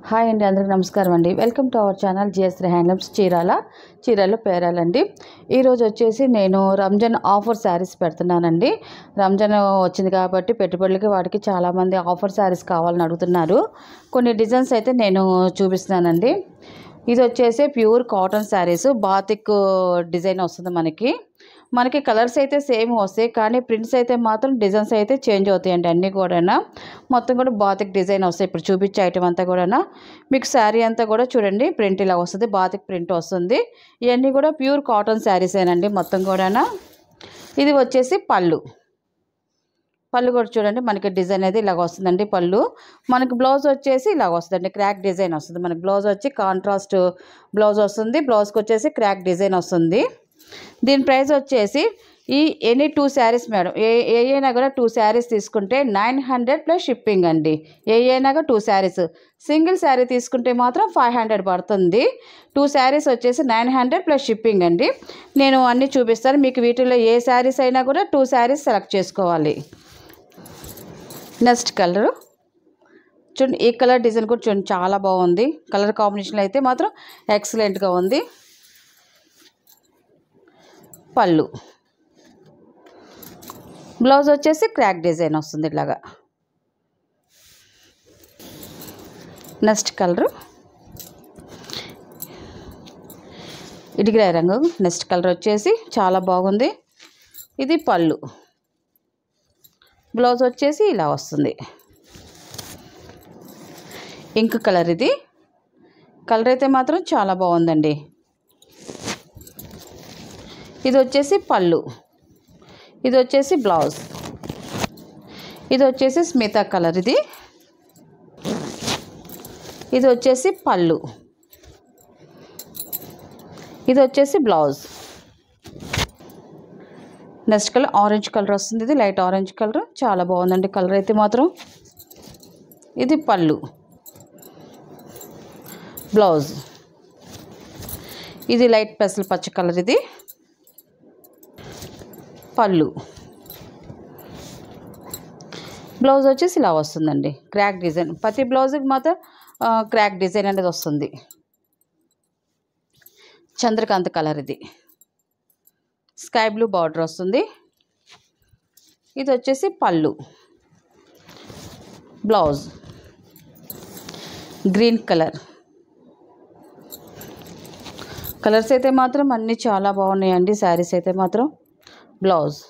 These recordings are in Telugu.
హాయ్ అండి అందరికీ నమస్కారం అండి welcome to our channel GST handlooms Chirala Chirala పేరాలండి ఈరోజు వచ్చేసి నేను రంజాన్ ఆఫర్ శారీస్ పెడుతున్నానండి రంజాన్ వచ్చింది కాబట్టి పెట్టుబడులకి వాటికి చాలామంది ఆఫర్ శారీస్ కావాలని అడుగుతున్నారు కొన్ని డిజైన్స్ అయితే నేను చూపిస్తున్నానండి ఇది వచ్చేసి pure cotton saris batik design వస్తుంది మనకి మనకి కలర్స్ అయితే సేమ్ వస్తాయి కానీ ప్రింట్స్ అయితే మాత్రం డిజైన్స్ అయితే చేంజ్ అవుతాయండి అన్నీ కూడా మొత్తం కూడా బాతిక్ డిజైన్ వస్తాయి ఇప్పుడు చూపించే ఐటమ్ అంతా కూడా మీకు శారీ అంతా కూడా చూడండి ప్రింట్ ఇలా వస్తుంది బాతిక్ ప్రింట్ వస్తుంది ఇవన్నీ కూడా ప్యూర్ కాటన్ శారీసేనండి మొత్తం కూడా ఇది వచ్చేసి పళ్ళు పళ్ళు కూడా చూడండి మనకి డిజైన్ అయితే ఇలాగ వస్తుందండి పళ్ళు మనకి బ్లౌజ్ వచ్చేసి ఇలాగ వస్తుందండి క్రాక్ డిజైన్ వస్తుంది మనకి బ్లౌజ్ వచ్చి కాంట్రాస్ట్ బ్లౌజ్ వస్తుంది బ్లౌజ్కి వచ్చేసి క్రాక్ డిజైన్ వస్తుంది దీని ప్రైస్ వచ్చేసి ఈ ఎనీ టూ శారీస్ మేడం ఏ ఏ అయినా కూడా టూ శారీస్ తీసుకుంటే నైన్ హండ్రెడ్ ప్లస్ షిప్పింగ్ అండి ఏ అయినా కూడా టూ శారీస్ సింగిల్ శారీ తీసుకుంటే మాత్రం ఫైవ్ హండ్రెడ్ పడుతుంది టూ శారీస్ వచ్చేసి నైన్ హండ్రెడ్ ప్లస్ షిప్పింగ్ అండి నేను అన్నీ చూపిస్తాను మీకు వీటిలో ఏ శారీస్ అయినా కూడా టూ శారీస్ సెలెక్ట్ చేసుకోవాలి నెక్స్ట్ కలరు చూడండి ఈ కలర్ డిజైన్ కూడా చూడండి చాలా బాగుంది కలర్ కాంబినేషన్ అయితే మాత్రం ఎక్సలెంట్గా ఉంది పళ్ళు బ్లౌజ్ వచ్చేసి క్రాక్ డిజైన్ వస్తుంది ఇట్లాగా నెక్స్ట్ కలరు ఇటుకరాయి రంగు నెక్స్ట్ కలర్ వచ్చేసి చాలా బాగుంది ఇది పళ్ళు బ్లౌజ్ వచ్చేసి ఇలా వస్తుంది ఇంక్ కలర్ ఇది కలర్ అయితే మాత్రం చాలా బాగుందండి ఇది వచ్చేసి పళ్ళు ఇది వచ్చేసి బ్లౌజ్ ఇది వచ్చేసి స్మితా కలర్ ఇది ఇది వచ్చేసి పళ్ళు ఇది వచ్చేసి blouse next colour orange colour వస్తుంది ఇది లైట్ ఆరెంజ్ కలర్ చాలా బాగుందండి కలర్ అయితే మాత్రం ఇది పళ్ళు బ్లౌజ్ ఇది లైట్ పెసలు పచ్చ కలర్ ఇది పళ్ళు బ్లౌజ్ వచ్చేసి ఇలా వస్తుందండి క్రాక్ డిజైన్ ప్రతి బ్లౌజ్కి మాత్రం ఆ, క్రాక్ డిజైన్ అనేది వస్తుంది చంద్రకాంత్ కలర్ ఇది స్కై బ్లూ బార్డర్ వస్తుంది ఇది వచ్చేసి పళ్ళు బ్లౌజ్ గ్రీన్ కలర్ కలర్స్ అయితే మాత్రం అన్నీ చాలా బాగున్నాయండి శారీస్ అయితే మాత్రం బ్లౌజ్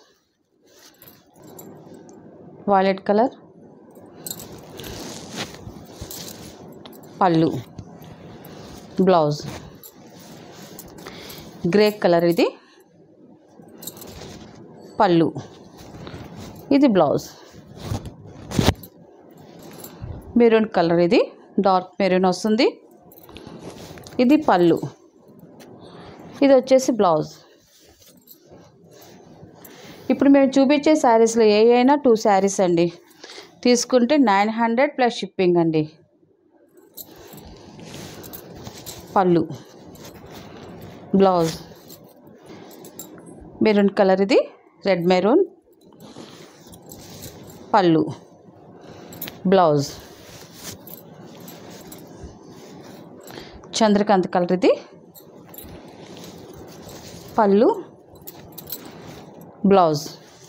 వాలెట్ కలర్ పళ్ళు బ్లౌజ్ గ్రే కలర్ ఇది పళ్ళు ఇది బ్లౌజ్ మెరూన్ కలర్ ఇది డార్క్ మెరూన్ వస్తుంది ఇది పళ్ళు ఇది వచ్చేసి బ్లౌజ్ ఇప్పుడు మేము చూపించే శారీస్లో ఏ అయినా టూ శారీస్ అండి తీసుకుంటే నైన్ హండ్రెడ్ ప్లస్ షిప్పింగ్ అండి పళ్ళు బ్లౌజ్ మెరూన్ కలర్ ఇది రెడ్ మెరూన్ పళ్ళు బ్లౌజ్ చంద్రకాంత్ కలర్ ఇది పళ్ళు బ్లౌజ్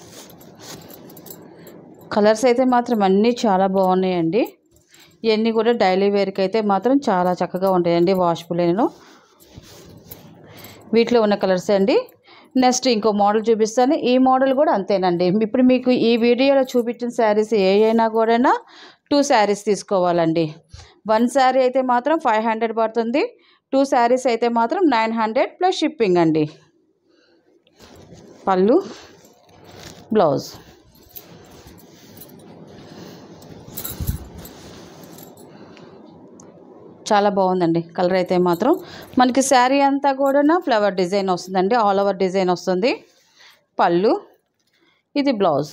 కలర్స్ అయితే మాత్రం అన్నీ చాలా బాగున్నాయండి ఇవన్నీ కూడా డైలీ వేర్కి అయితే మాత్రం చాలా చక్కగా ఉంటాయండి వాష్బులేను వీటిలో ఉన్న కలర్స్ అండి నెక్స్ట్ ఇంకో మోడల్ చూపిస్తాను ఈ మోడల్ కూడా అంతేనండి ఇప్పుడు మీకు ఈ వీడియోలో చూపించిన శారీస్ ఏ అయినా కూడా టూ శారీస్ తీసుకోవాలండి వన్ శారీ అయితే మాత్రం ఫైవ్ హండ్రెడ్ పడుతుంది టూ శారీస్ అయితే మాత్రం నైన్ హండ్రెడ్ ప్లస్ షిప్పింగ్ అండి పళ్ళు బ్లౌజ్ చాలా బాగుందండి కలర్ అయితే మాత్రం మనకి శారీ అంతా కూడా ఫ్లవర్ డిజైన్ వస్తుందండి ఆల్ ఓవర్ డిజైన్ వస్తుంది పళ్ళు ఇది బ్లౌజ్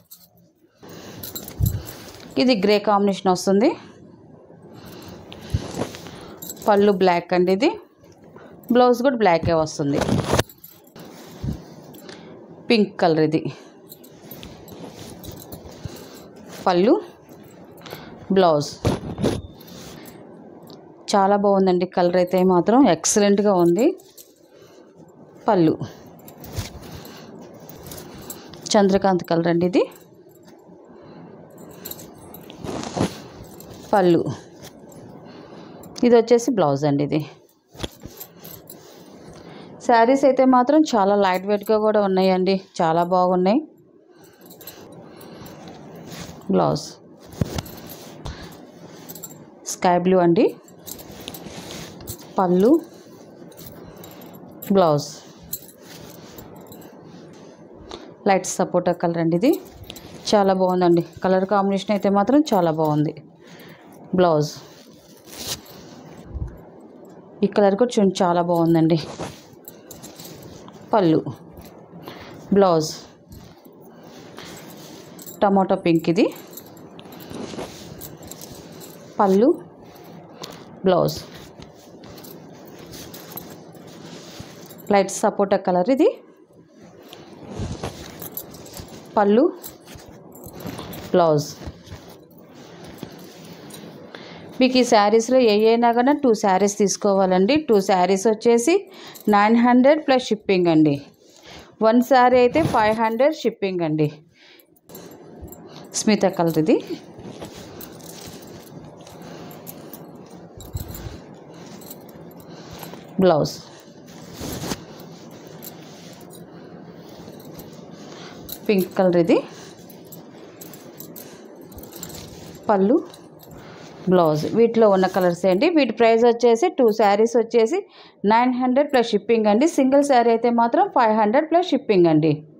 ఇది గ్రే కాంబినేషన్ వస్తుంది పళ్ళు బ్లాక్ అండి ఇది బ్లౌజ్ కూడా బ్లాకే వస్తుంది పింక్ కలర్ ఇది పళ్ళు బ్లౌజ్ చాలా బాగుందండి కలర్ అయితే మాత్రం ఎక్సలెంట్గా ఉంది పళ్ళు చంద్రకాంత్ కలర్ అండి ఇది పళ్ళు ఇది వచ్చేసి బ్లౌజ్ అండి ఇది శారీస్ అయితే మాత్రం చాలా లైట్ వెయిట్గా కూడా ఉన్నాయండి చాలా బాగున్నాయి బ్లౌజ్ స్కై బ్లూ అండి పళ్ళు బ్లౌజ్ లైట్ సపోటా కలర్ అండి ఇది చాలా బాగుందండి కలర్ కాంబినేషన్ అయితే మాత్రం చాలా బాగుంది బ్లౌజ్ ఈ కలర్ కూడా చూడండి చాలా బాగుందండి పళ్ళు బ్లౌజ్ టమాటో పింక్ ఇది పళ్ళు బ్లౌజ్ లైట్ సపోటా కలర్ ఇది పళ్ళు బ్లౌజ్ మీకు ఈ శారీస్లో ఏ అయినా కానీ టూ శారీస్ తీసుకోవాలండి టూ శారీస్ వచ్చేసి నైన్ హండ్రెడ్ ప్లస్ షిప్పింగ్ అండి వన్ శారీ అయితే ఫైవ్ హండ్రెడ్ షిప్పింగ్ అండి స్మిత కలర్ ఇది బ్లౌజ్ పింక్ కలర్ ఇది పళ్ళు బ్లౌజ్ వీటిలో ఉన్న కలర్స్ అండి వీటి ప్రైస్ వచ్చేసి టూ శారీస్ వచ్చేసి నైన్ హండ్రెడ్ ప్లస్ షిప్పింగ్ అండి సింగిల్ శారీ అయితే మాత్రం ఫైవ్ హండ్రెడ్ ప్లస్ షిప్పింగ్ అండి